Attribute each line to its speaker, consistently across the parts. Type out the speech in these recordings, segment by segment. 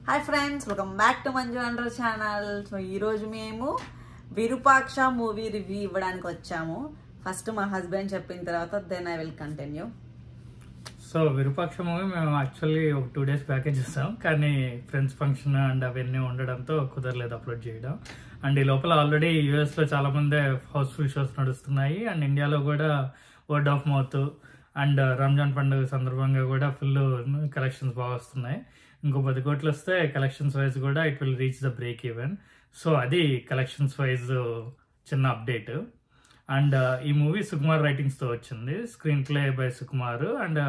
Speaker 1: Hi friends welcome back to Manju under channel so ఈరోజు మేము Virupaksha movie review ఇవ్వడానికి వచ్చాము ఫస్ట్ మా హస్బెండ్ చెప్పిన తర్వాత then I will continue
Speaker 2: so Virupaksha movie మేము యాక్చువల్లీ ఒక టూ డేస్ ప్యాకేజ్ చూసాం కానీ ఫ్రెండ్స్ ఫంక్షన్ అండ్ అవన్నీ ఉండడంతో కుదరలేదు అప్లోడ్ చేయడం అండ్ ఈ లోపల ఆల్రెడీ యూఎస్లో చాలా మంది హౌస్ఫుల్ షోస్ నడుస్తున్నాయి అండ్ ఇండియాలో కూడా word of mouth and Ramzan పండుగ సందర్భంగా కూడా ఫుల్ కలెక్షన్స్ బాగా వస్తున్నాయి ఇంకో పది కోట్లు వస్తే కలెక్షన్స్ వైజ్ కూడా it will reach the break even so అది కలెక్షన్స్ వైజ్ చిన్న అప్డేట్ అండ్ ఈ మూవీ సుకుమార్ రైటింగ్స్తో వచ్చింది screen play by Sukumar and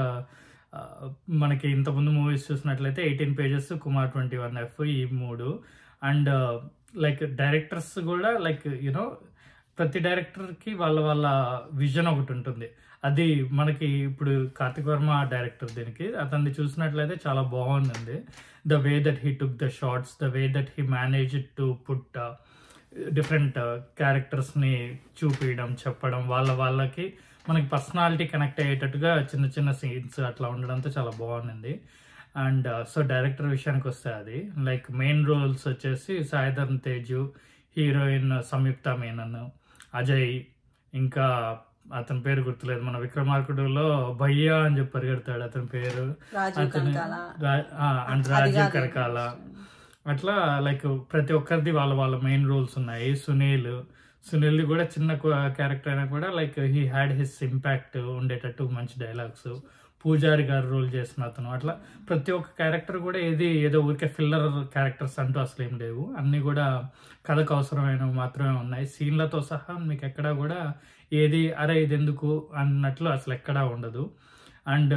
Speaker 2: మనకి ఇంతకుముందు మూవీస్ చూసినట్లయితే eighteen pages Kumar twenty one F ఈ మూడు అండ్ లైక్ డైరెక్టర్స్ కూడా లైక్ యూనో ప్రతి డైరెక్టర్కి వాళ్ళ వాళ్ళ విజన్ ఒకటి ఉంటుంది అది మనకి ఇప్పుడు కార్తిక్ వర్మ డైరెక్టర్ దీనికి అతన్ని చూసినట్లయితే చాలా బాగుంది the way that he took the shots the way that he manage to put different క్యారెక్టర్స్ని చూపించడం చెప్పడం వాళ్ళ వాళ్ళకి మనకి పర్సనాలిటీ కనెక్ట్ అయ్యేటట్టుగా చిన్న చిన్న సీన్స్ అట్లా ఉండడంతో చాలా బాగుంది అండ్ సో డైరెక్టర్ విషయానికి వస్తే అది లైక్ మెయిన్ రోల్స్ వచ్చేసి సాయిధర్న్ తేజు హీరోయిన్ సంయుక్త మేనన్ అజయ్ ఇంకా అతని పేరు గుర్తులేదు మన విక్రమార్కుడులో భయ్యా అని చెప్పి పరిగెడతాడు అతని పేరు
Speaker 1: రాజీవ్
Speaker 2: అతను
Speaker 1: కనకాల
Speaker 2: రా- ఆ, అండ్
Speaker 1: అది
Speaker 2: రాజీవ్
Speaker 1: కాదు.
Speaker 2: కరకాల అట్లా లైక్ ప్రతి ఒక్కరిది వాళ్ళ వాళ్ళ మెయిన్ రోల్స్ ఉన్నాయి సునీల్ సునీల్ కూడా చిన్న క్యారెక్టర్ అయినా కూడా like he had his impact ఉండేటట్టు మంచి డైలాగ్స్ పూజారి గారు రోల్ చేసిన అతను అట్లా ప్రతి ఒక్క క్యారెక్టర్ కూడా ఏది ఏదో ఊరికే ఫిల్లర్ క్యారెక్టర్స్ అంటూ అసలు ఏం లేవు అన్నీ కూడా కథకు అవసరమైనవి మాత్రమే ఉన్నాయి సీన్లతో సహా మీకు ఎక్కడా కూడా ఏది అరే ఇది ఎందుకు అన్నట్లు అసలు ఎక్కడా ఉండదు అండ్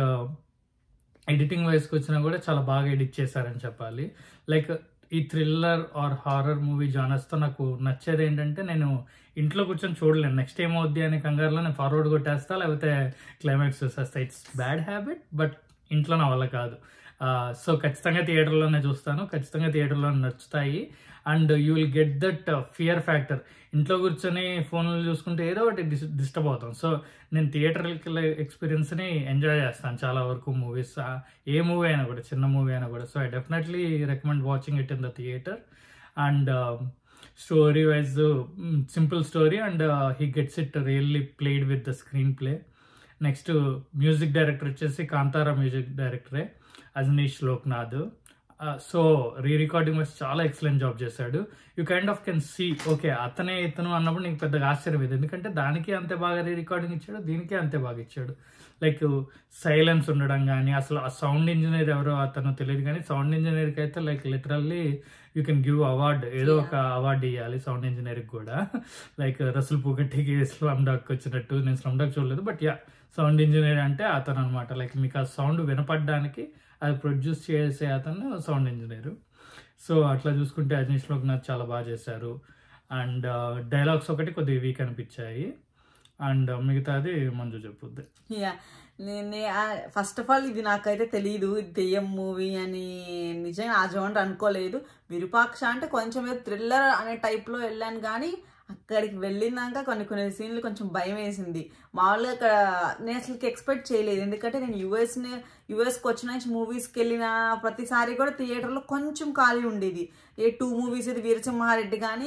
Speaker 2: ఎడిటింగ్ వైస్కి వచ్చినా కూడా చాలా బాగా ఎడిట్ చేశారని చెప్పాలి లైక్ ఈ థ్రిల్లర్ ఆర్ హారర్ మూవీ జానర్స్తో నాకు నచ్చేది ఏంటంటే నేను ఇంట్లో కూర్చొని చూడలేను నెక్స్ట్ ఏమవుద్ది అనే కంగారులో నేను ఫార్వర్డ్ కొట్టేస్తా లేకపోతే క్లైమాక్స్ చూసేస్తా ఇట్స్ బ్యాడ్ హ్యాబిట్ బట్ ఇంట్లో నా వల్ల కాదు సో ఖచ్చితంగా థియేటర్లోనే చూస్తాను ఖచ్చితంగా థియేటర్లో నచ్చుతాయి and you will get that fear factor ఇంట్లో కూర్చొని ఫోన్లు చూసుకుంటే ఏదో ఒకటి డిస్టర్బ్ అవుతాం సో నేను థియేటర్కి ఎక్స్పీరియన్స్ని ఎంజాయ్ చేస్తాను చాలా వరకు మూవీస్ ఏ మూవీ అయినా కూడా చిన్న మూవీ అయినా కూడా so I definitely recommend watching it in the theatre and story wise simple story and he gets it really played with the screen play next music director వచ్చేసి Kantara music డైరెక్టరే Ajaneesh Loknath so re recording వచ్చి చాలా excellent job చేశాడు you kind of can see okay అతనే ఇతను అన్నప్పుడు నీకు పెద్దగా ఆశ్చర్యం ఇది ఎందుకంటే దానికి అంతే బాగా రీ రికార్డింగ్ ఇచ్చాడు దీనికి అంతే బాగా ఇచ్చాడు లైక్ సైలెన్స్ ఉండడం కానీ అసలు ఆ సౌండ్ ఇంజనీర్ ఎవరో అతను తెలియదు కానీ సౌండ్ ఇంజనీర్కి అయితే like literally you can give award ఏదో ఒక అవార్డు ఇవ్వాలి సౌండ్ ఇంజనీర్కి కూడా లైక్ రసల్ పూగట్టికి స్లమ్ డాక్ వచ్చినట్టు నేను స్లమ్ డాక్ చూడలేదు బట్ యా సౌండ్ ఇంజనీర్ అంటే అతను అనమాట లైక్ మీకు ఆ సౌండ్ వినపడడానికి అది ప్రొడ్యూస్ చేసే అతను సౌండ్ ఇంజనీర్ సో అట్లా చూసుకుంటే అజనీష్ లోక్నాథ్ చాలా బాగా చేశారు అండ్ డైలాగ్స్ ఒకటి కొద్దిగా వీక్ అనిపించాయి అండ్ మిగతాది మంజు చెప్పుద్ది
Speaker 1: యా నేను ఫస్ట్ ఆఫ్ ఆల్ ఇది నాకైతే తెలియదు ఇది దెయ్యం మూవీ అని నిజంగా ఆ జోనర్ అనుకోలేదు విరూపాక్ష అంటే కొంచెం థ్రిల్లర్ అనే టైప్లో వెళ్ళాను కానీ అక్కడికి వెళ్ళినాక కొన్ని కొన్ని సీన్లు కొంచెం భయం వేసింది మామూలుగా అక్కడ నేను అసలు ఎక్స్పెక్ట్ చేయలేదు ఎందుకంటే నేను యుఎస్ని యుఎస్కి వచ్చిన నుంచి మూవీస్కి వెళ్ళిన ప్రతిసారి కూడా థియేటర్లో కొంచెం ఖాళీ ఉండేది ఏ టూ మూవీస్ ఇది వీరసింహారెడ్డి కానీ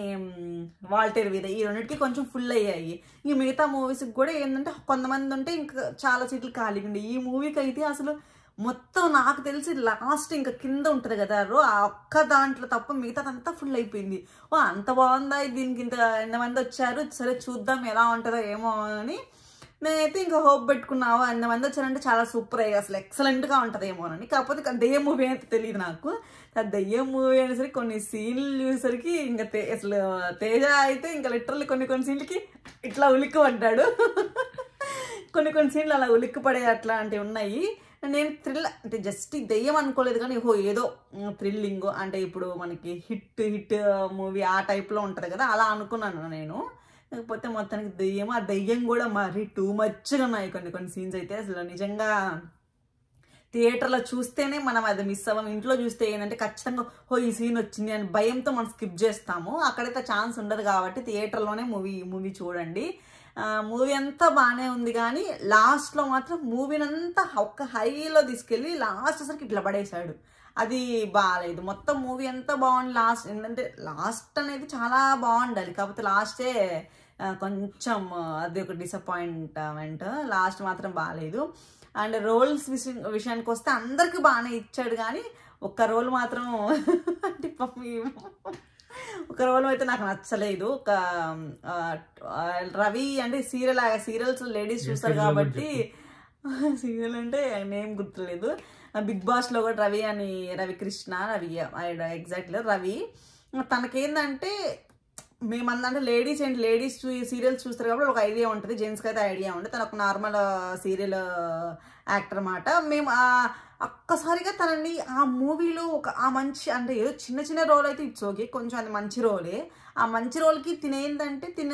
Speaker 1: వాల్టేర్ వీర ఈ రెండింటికి కొంచెం ఫుల్ అయ్యాయి ఇంక మిగతా మూవీస్కి కూడా ఏంటంటే కొంతమంది ఉంటే ఇంకా చాలా సీట్లు ఖాళీగా ఉండే ఈ మూవీకి అయితే అసలు మొత్తం నాకు తెలిసి లాస్ట్ ఇంకా కింద ఉంటుంది కదా రో ఆ ఒక్క దాంట్లో తప్ప మిగతాదంతా ఫుల్ అయిపోయింది ఓ అంత బాగుందా దీనికి ఇంత ఎంతమంది వచ్చారు సరే చూద్దాం ఎలా ఉంటుందో ఏమో అని నేనైతే ఇంకా హోప్ పెట్టుకున్నావు ఎంతమంది వచ్చారంటే చాలా సూపర్ అయ్యి అసలు ఎక్సలెంట్గా ఉంటుందేమో అని కాకపోతే ఇక దెయ్యం మూవీ అయితే తెలియదు నాకు ఆ దెయ్యం మూవీ అనేసరికి కొన్ని సీన్లు చూసేసరికి ఇంకా తే అసలు తేజ అయితే ఇంకా లిటరల్లీ కొన్ని కొన్ని సీన్లకి ఇట్లా ఉలిక్కి పడ్డాడు కొన్ని కొన్ని సీన్లు అలా ఉలిక్కి పడే అట్లాంటివి ఉన్నాయి నేను థ్రిల్ అంటే జస్ట్ దెయ్యం అనుకోలేదు కానీ ఓహో ఏదో థ్రిల్లింగ్ అంటే ఇప్పుడు మనకి హిట్ హిట్ మూవీ ఆ టైప్లో ఉంటుంది కదా అలా అనుకున్నాను నేను లేకపోతే మొత్తానికి దెయ్యం ఆ దెయ్యం కూడా మరీ టూ మచ్గా ఉన్నాయి కొన్ని కొన్ని సీన్స్ అయితే అసలు నిజంగా థియేటర్లో చూస్తేనే మనం అది మిస్ అవ్వం ఇంట్లో చూస్తే ఏంటంటే ఖచ్చితంగా ఓ ఈ సీన్ వచ్చింది అని భయంతో మనం స్కిప్ చేస్తాము అక్కడైతే ఛాన్స్ ఉండదు కాబట్టి థియేటర్లోనే మూవీ మూవీ చూడండి మూవీ అంతా బాగానే ఉంది కానీ లాస్ట్లో మాత్రం మూవీని అంతా ఒక్క హైలో తీసుకెళ్ళి లాస్ట్ సరికి ఇట్లా పడేశాడు అది బాగాలేదు మొత్తం మూవీ అంతా బాగుంది లాస్ట్ ఏంటంటే లాస్ట్ అనేది చాలా బాగుండాలి కాకపోతే లాస్టే ఆ, కొంచెం ఆ, అది ఒక డిసప్పాయింట్మెంట్ లాస్ట్ మాత్రం బాగాలేదు అండ్ రోల్స్ విషయం విషయానికి వస్తే అందరికి బాగానే ఇచ్చాడు కానీ ఒక్క రోల్ మాత్రం అంటే పాపం ఈ- ఒక రోల్ అయితే నాకు నచ్చలేదు ఒక ఆ, ఆ, రవి అంటే సీరియల్ సీరియల్స్ లేడీస్ చూస్తారు
Speaker 2: serial కూడా
Speaker 1: కాబట్టి సీరియల్ అంటే నేమ్ గుర్తులేదు బిగ్ బాస్ లో కూడా రవి అని రవి కృష్ణ రవి ఎగ్జాక్ట్లీ రవి తనకేందంటే మేమందంటే లేడీస్ ఏంటి లేడీస్ సీరియల్స్ చూస్తారు కాబట్టి ఒక ఐడియా ఉంటుంది జెంట్స్కి అయితే ఐడియా ఉంటుంది తను ఒక నార్మల్ సీరియల్ యాక్టర్ అన్నమాట మేము ఆ ఒక్కసారిగా తనని ఆ మూవీలో ఒక ఆ మంచి అంటే ఏదో చిన్న చిన్న రోల్ అయితే ఇట్స్ ఓకే కొంచెం అది మంచి రోలే ఆ మంచి రోల్కి తినేందంటే తిన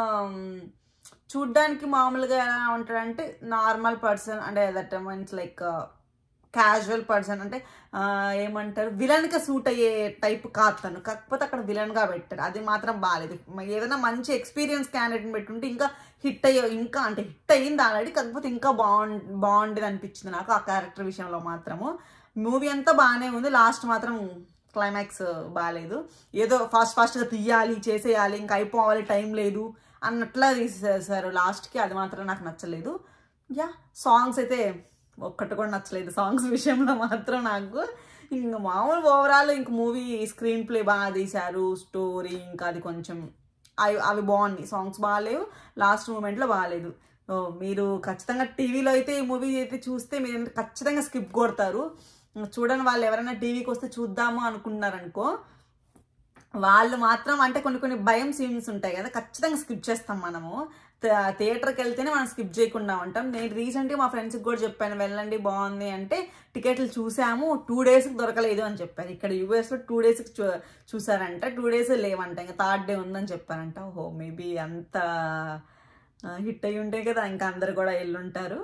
Speaker 1: చూడ్డానికి మామూలుగా ఎలా ఉంటాడంటే నార్మల్ పర్సన్ అంటే that means like casual person అంటే ఆ, ఏమంటారు విలన్గా సూట్ అయ్యే టైప్ కాదు తను కాకపోతే అక్కడ విలన్గా పెట్టారు అది మాత్రం బాగాలేదు మ- ఏదైనా మంచి ఎక్స్పీరియన్స్ క్యాండిడేట్ని పెట్టుంటే ఇంకా హిట్ అయ్యే ఇంకా అంటే హిట్ అయ్యింది ఆల్రెడీ కాకపోతే ఇంకా బాగుంది బాగుండేది అనిపించింది నాకు ఆ క్యారెక్టర్ విషయంలో మాత్రము మూవీ అంతా బాగానే ఉంది లాస్ట్ మాత్రం క్లైమాక్స్ బాగాలేదు ఏదో ఫాస్ట్ ఫాస్ట్గా తీయాలి చేసేయాలి ఇంకా అయిపోవాలి టైం లేదు అన్నట్లా తీసేసారు లాస్ట్కి అది మాత్రం నాకు నచ్చలేదు యా సాంగ్స్ అయితే ఒక్కటి కూడా నచ్చలేదు సాంగ్స్ విషయంలో మాత్రం నాకు ఇంక మామూలు ఓవరాల్ ఇంక మూవీ స్క్రీన్ ప్లే బాగా తీశారు స్టోరీ ఇంకా అది కొంచెం అవి అవి బాగున్నాయి సాంగ్స్ బాగాలేవు లాస్ట్ మూమెంట్లో బాగాలేదు ఓ, మీరు ఖచ్చితంగా టీవీలో అయితే ఈ మూవీ అయితే చూస్తే మీరు ఖచ్చితంగా స్కిప్ కొడతారు చూడని వాళ్ళు ఎవరైనా టీవీకి వస్తే చూద్దాము అనుకున్నారనుకో వాళ్ళు మాత్రం అంటే కొన్ని కొన్ని భయం సీన్స్ ఉంటాయి కదా ఖచ్చితంగా స్కిప్ చేస్తాం మనము థ- థియేటర్కి వెళ్తేనే మనం స్కిప్ చేయకుండా ఉంటాం నేను రీసెంట్గా మా ఫ్రెండ్స్కి కూడా చెప్పాను వెళ్ళండి బాగుంది అంటే టికెట్లు చూసాము టూ డేస్కి దొరకలేదు అని చెప్పారు ఇక్కడ యూఎస్లో టూ డేస్కి చూ చూసారంట టూ డేస్ లేవంట ఇంకా థర్డ్ డే ఉందని చెప్పారంట ఓహో మేబీ అంత హిట్ అయి ఉంటే కదా ఇంకా అందరు కూడా వెళ్ళుంటారు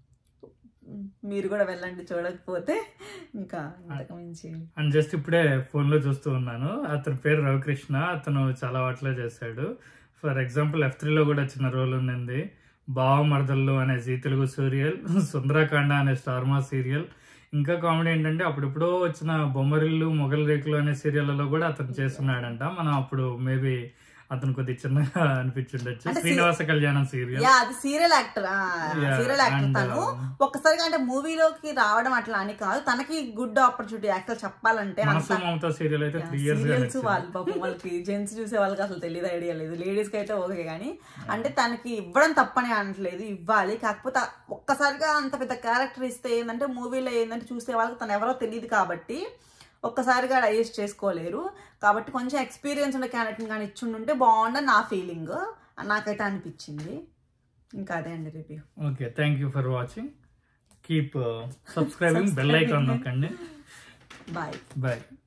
Speaker 1: మీరు కూడా వెళ్ళండి చూడకపోతే ఇంకా ఇంతకు మించి
Speaker 2: అండ్ జస్ట్ ఇప్పుడే ఫోన్ లో చూస్తూ ఉన్నాను అతని పేరు రవికృష్ణ అతను చాలా వాటిలో చేశాడు ఫర్ ఎగ్జాంపుల్ ఎఫ్ త్రీలో కూడా చిన్న రోల్ ఉంది బావ మరదళ్ళు అనే జీ తెలుగు సీరియల్ సుందరకాండ అనే స్టార్మా సీరియల్ ఇంకా కామెడీ ఏంటంటే అప్పుడెప్పుడో వచ్చిన బొమ్మరిల్లు మొగల్ రేకులు అనే సీరియల్లో కూడా అతను చేస్తున్నాడంట మనం అప్పుడు మేబీ అతను కొద్దిగా చిన్నగా అనిపించుండొచ్చు
Speaker 1: అంటే
Speaker 2: శ్రీనివాస కళ్యాణం సీరియల్
Speaker 1: యా అది serial actor
Speaker 2: Yeah,
Speaker 1: serial actor
Speaker 2: and,
Speaker 1: తను
Speaker 2: um,
Speaker 1: ఒక్కసారిగా అంటే మూవీలోకి రావడం అట్లా అని కాదు తనకి గుడ్ ఆపర్చునిటీ యాక్టర్ చెప్పాలంటే
Speaker 2: మనసు మమతా సీరియల్ అయితే త్రీ ఇయర్స్ గా
Speaker 1: సీరియల్స్
Speaker 2: నడిచింది.
Speaker 1: వాళ్ళు పాపం వాళ్ళకి జెంట్స్ చూసే వాళ్ళకి అసలు తెలియదు ఐడియా లేదు లేడీస్ కి అయితే ఓకే కానీ అంటే తనకి ఇవ్వడం తప్పని అనట్లేదు ఇవ్వాలి కాకపోతే ఒక్కసారిగా అంత పెద్ద క్యారెక్టర్ ఇస్తే ఏంటంటే మూవీలో ఏంటంటే చూసే వాళ్ళకి తను ఎవరో తెలియదు కాబట్టి ఒక్కసారిగా డైజెస్ట్ చేసుకోలేరు కాబట్టి కొంచెం ఎక్స్పీరియన్స్ ఉన్న క్యారెక్టర్ కానీ ఇచ్చిండుంటే బాగుండని నా ఫీలింగ్ నాకైతే అనిపించింది ఇంకా అదే అండి review
Speaker 2: okay thank you for watching keep subscribing bell icon నొక్కండి
Speaker 1: బాయ్
Speaker 2: బాయ్